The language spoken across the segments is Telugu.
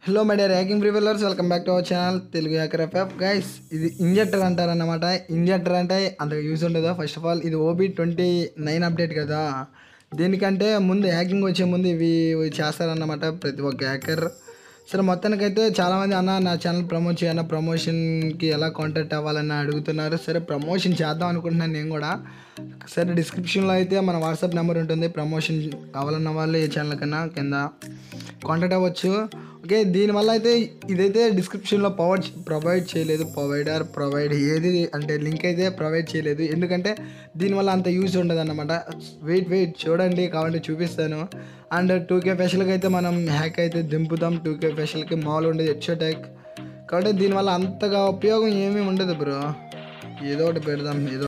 hello my dear hacking prevailers welcome back to our channel Telugu hacker FF guys ఇది ఇంజెక్టర్ అంటారన్నమాట ఇంజెక్టర్ అంటే అంత యూజ్ ఉండదు ఫస్ట్ ఆఫ్ ఆల్ ఇది ఓబీ ట్వంటీ నైన్ అప్డేట్ కదా దీనికంటే ముందు హ్యాకింగ్ వచ్చే ముందు ఇవి ఇవి చేస్తారన్నమాట ప్రతి ఒక్క హ్యాకర్ సరే మొత్తానికైతే చాలామంది అన్న నా ఛానల్ ప్రమోట్ చేయన్న ప్రమోషన్కి ఎలా కాంటాక్ట్ అవ్వాలని అడుగుతున్నారు సరే ప్రమోషన్ చేద్దాం అనుకుంటున్నాను నేను కూడా సరే డిస్క్రిప్షన్లో అయితే మన వాట్సాప్ నెంబర్ ఉంటుంది ప్రమోషన్ కావాలన్న వాళ్ళు ఏ ఛానల్ కన్నా కింద కాంటాక్ట్ అవ్వచ్చు ఓకే దీనివల్ల అయితే ఇదైతే డిస్క్రిప్షన్లో ప్రొవైడ్ ప్రొవైడ్ చేయలేదు ప్రొవైడర్ ప్రొవైడ్ ఏది అంటే లింక్ అయితే ప్రొవైడ్ చేయలేదు ఎందుకంటే దీనివల్ల అంత యూజ్ ఉండదు అనమాట వెయిట్ వెయిట్ చూడండి కావాలంటే చూపిస్తాను అండ్ టూ కే ఫెషల్కి అయితే మనం హ్యాక్ అయితే దింపుతాం టూ కే ఫెషల్కి మాల్ ఉండేది హెడ్షో ట్యాక్ కాబట్టి దీనివల్ల అంతగా ఉపయోగం ఏమీ ఉండదు బ్రో ఏదో ఒకటి పెడదాం ఏదో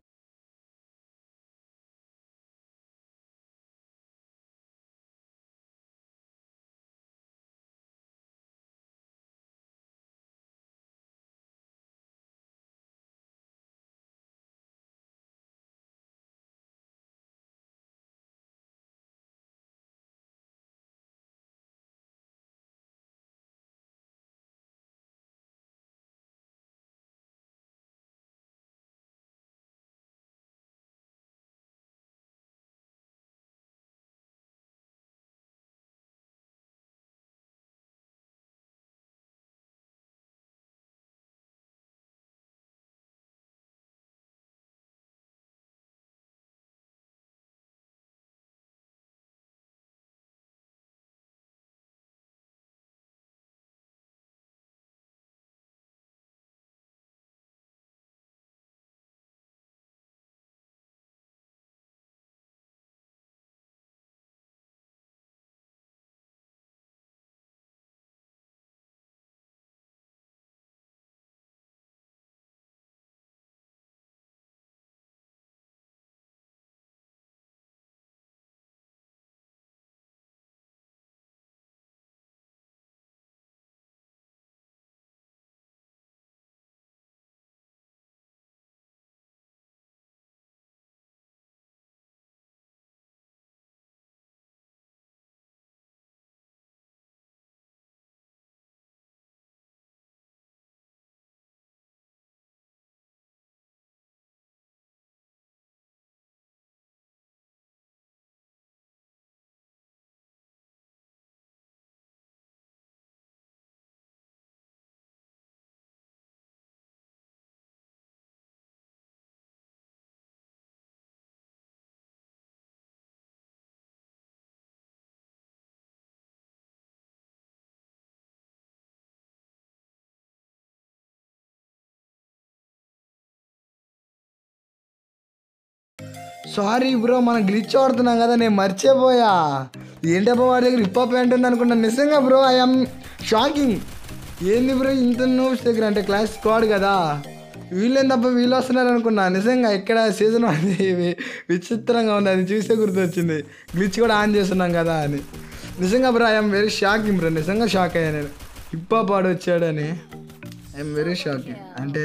సారీ బ్రో మనం గ్లిచ్ ఆడుతున్నాం కదా నేను మర్చిపోయా ఏంటబ్బా వాడి దగ్గర హిప్ హాప్ ప్యాంట్ ఉంది అనుకున్నా నిజంగా బ్రో ఐఎమ్ షాకింగ్ ఏంది బ్రో ఇంత నోట్స్ దగ్గర అంటే క్లాస్ స్క్వాడ్ కదా వీళ్ళేం తప్ప వీళ్ళు వస్తున్నారు అనుకున్నా నిజంగా ఇక్కడ సీజన్ అది వి- విచిత్రంగా ఉంది అది చూసే గుర్తొచ్చింది గ్లిచ్ కూడా ఆన్ చేస్తున్నాం కదా అని నిజంగా bro I'm very shocking bro నిజంగా షాక్ అయ్యా నేను హిప్ హాప్ ఆడు వచ్చాడని ఐఎమ్ వెరీ షాకింగ్ అంటే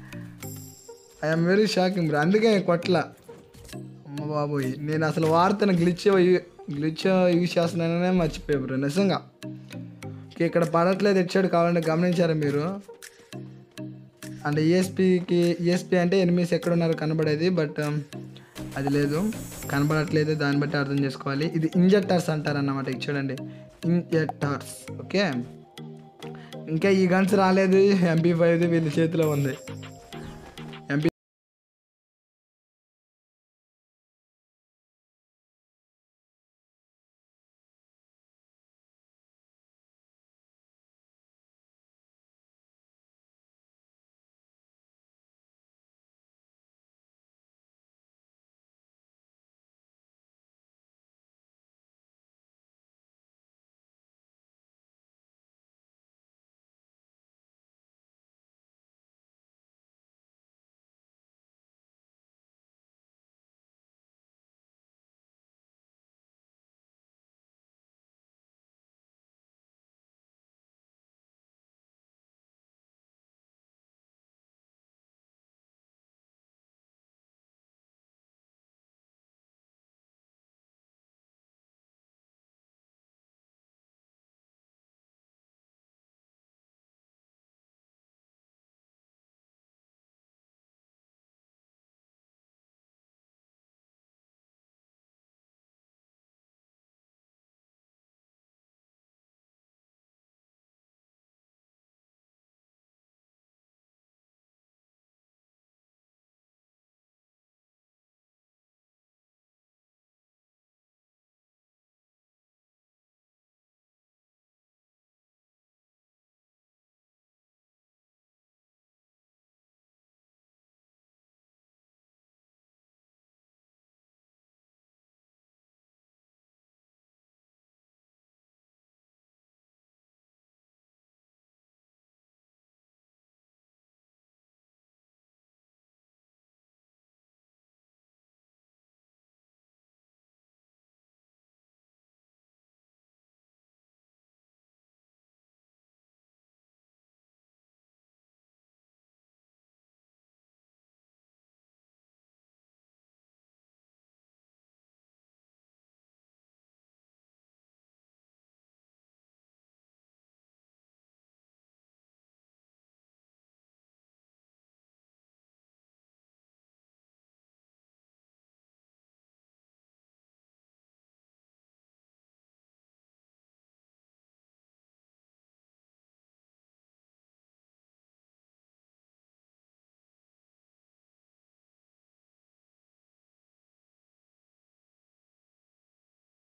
ఐఎమ్ వెరీ షాకింగ్ బ్రో అందుకే కొట్ల అమ్మ బాబోయ్ నేను అసలు వార్తను గ్లిచ్ గ్లిచ్ యూజ్ చేస్తున్నాననే మర్చిపోయా బ్రో నిజంగా ఓకే, ఇక్కడ పడట్లేదు తెచ్చాడు కావాలంటే గమనించారా మీరు అంటే ఈఎస్పీకి ఈఎస్పీ అంటే ఎనిమిస్ ఎక్కడ ఉన్నారు కనబడేది బట్ అది లేదు కనబడట్లేదు దాన్ని బట్టి అర్థం చేసుకోవాలి ఇది ఇంజెక్టర్స్ అంటారన్నమాట ఇది చూడండి ఇంజెక్టర్స్ ఓకే ఇంకా ఈ గన్స్ రాలేదు ఎంపీ ఫైవ్ది వీళ్ళ చేతిలో ఉంది ఎంపీ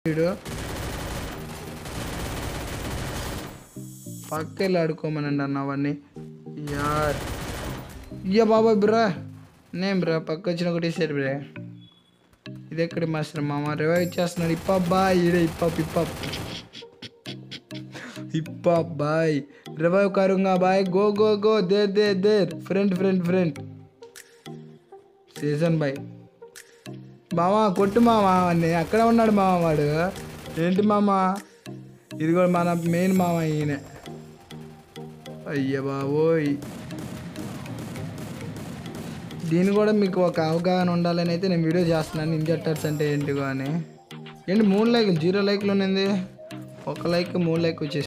వీడు పక్క వెళ్ళి ఆడుకోమనండి అన్న అవన్నీ యార్ ఇయ్య బాబాయ్ బ్రా నేను బ్రా పక్క వచ్చిన ఒకటి సరి బ్రా ఇది ఎక్కడ మాస్టర్ మామ రివైవ్ చేస్తున్నాడు ఇప్ప బాయ్ ఈడే ఇప్ప ఇప్ప ఇప్ప బాయ్ రివైవ్ కరుంగా boy go go go there there there friend friend friend season boy మామ కొట్టు మామ వాడిని అక్కడ ఉన్నాడు మామ వాడు ఏంటి మామ ఇది కూడా మన మెయిన్ మామ ఈయన అయ్య బాబోయ్ దీని కూడా మీకు ఒక అవగాహన ఉండాలని అయితే నేను వీడియో చేస్తున్నాను ఇంజెక్టర్స్ అంటే ఏంటిగో అని ఏంటి మూడు లైక్ జీరో లైక్లు ఉన్నది ఒక లైక్ మూడు లైక్ వచ్చేసి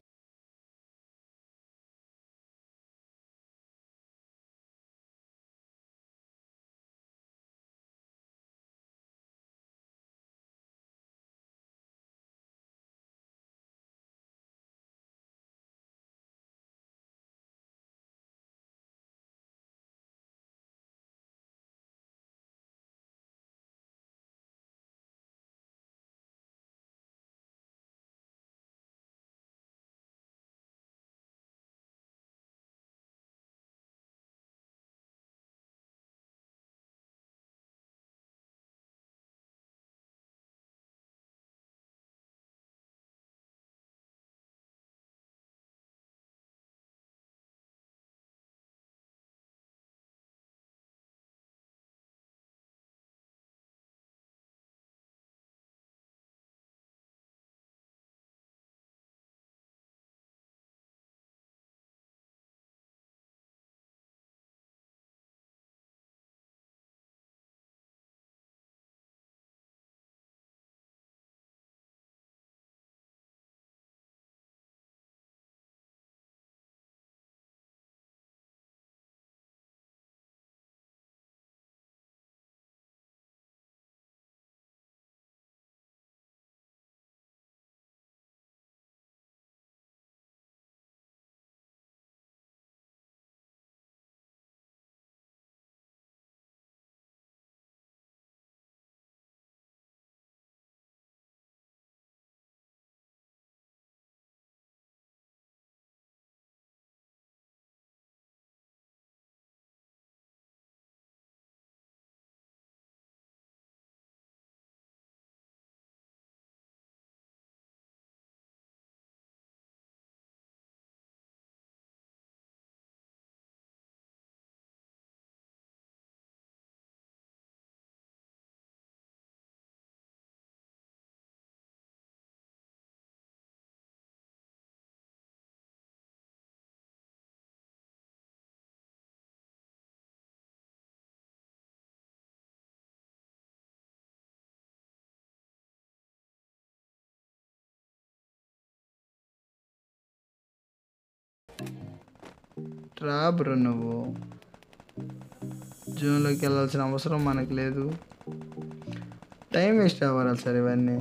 రా బ్రో నువ్వు జూన్లోకి వెళ్ళాల్సిన అవసరం మనకు లేదు టైం వేస్ట్ అవ్వాలి సార్ ఇవన్నీ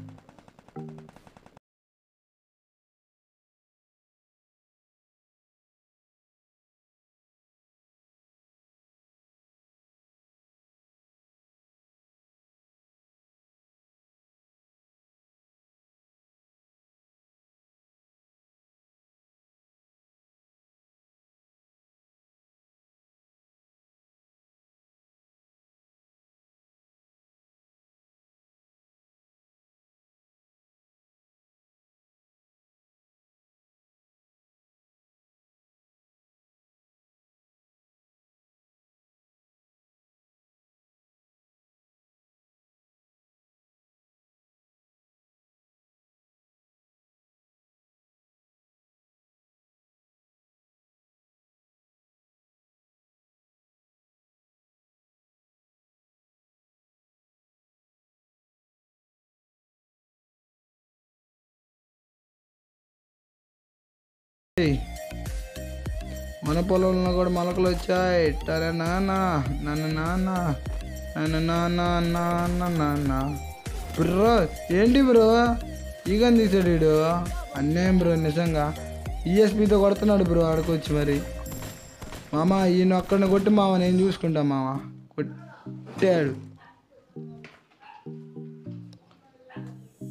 ఏయ్, మన పొలంలో కూడా మొలకలు వచ్చాయి టరే నాన్న నన్ను నాన్న నన్ను నాన్న నాన్న నాన్న బ్రో ఏంటి బ్రో ఈగని తీసాడు వీడు అన్యాయం బ్రో నిజంగా ఈఎస్పితో కొడుతున్నాడు బ్రో ఆడుకోవచ్చు మరి మామ ఈయన ఒక్కడిని కొట్టి మామ నేను చూసుకుంటా మామ కొట్టాడు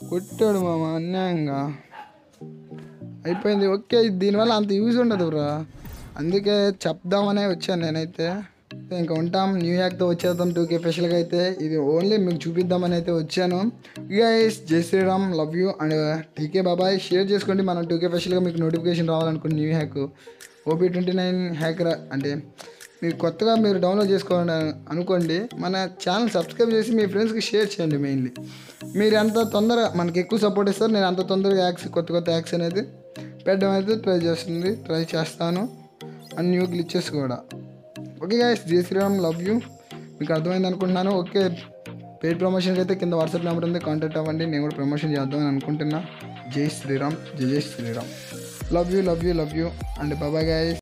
కొట్టాడు మామ అన్యాయంగా అయిపోయింది ఓకే దీనివల్ల అంత యూజ్ ఉండదు బ్రో అందుకే చెప్దామనే వచ్చాను నేనైతే ఇంకా ఉంటాం న్యూ యాక్తో వచ్చేద్దాం టూ కే స్పెషల్గా అయితే ఇది ఓన్లీ మీకు చూపిద్దామని అయితే వచ్చాను guys Jai Shriram love you and TK bye bye share చేసుకోండి మనం టూ కే స్పెషల్గా మీకు నోటిఫికేషన్ రావాలనుకున్న new hack OP twenty nine hacker అంటే మీరు కొత్తగా మీరు డౌన్లోడ్ చేసుకోవాలని అనుకోండి మన ఛానల్ సబ్స్క్రైబ్ చేసి మీ ఫ్రెండ్స్కి షేర్ చేయండి మెయిన్లీ మీరు ఎంత తొందరగా మనకి ఎక్కువ సపోర్ట్ ఇస్తారు నేను అంత తొందరగా యాక్స్ కొత్త కొత్త యాక్స్ అనేది పెట్టడం అయితే ట్రై చేస్తుంది ట్రై చేస్తాను అండ్ న్యూ గ్లిచెస్ కూడా okay guys Jai Shriram love you మీకు అర్థమైంది అనుకుంటున్నాను ఓకే పెయిడ్ ప్రమోషన్కి అయితే కింద వాట్సాప్ నెంబర్ ఉంది కాంటాక్ట్ అవ్వండి నేను కూడా ప్రమోషన్ చేద్దామని అనుకుంటున్నా జై Shriram Jai Jai Shriram love you love you love you and bye bye guys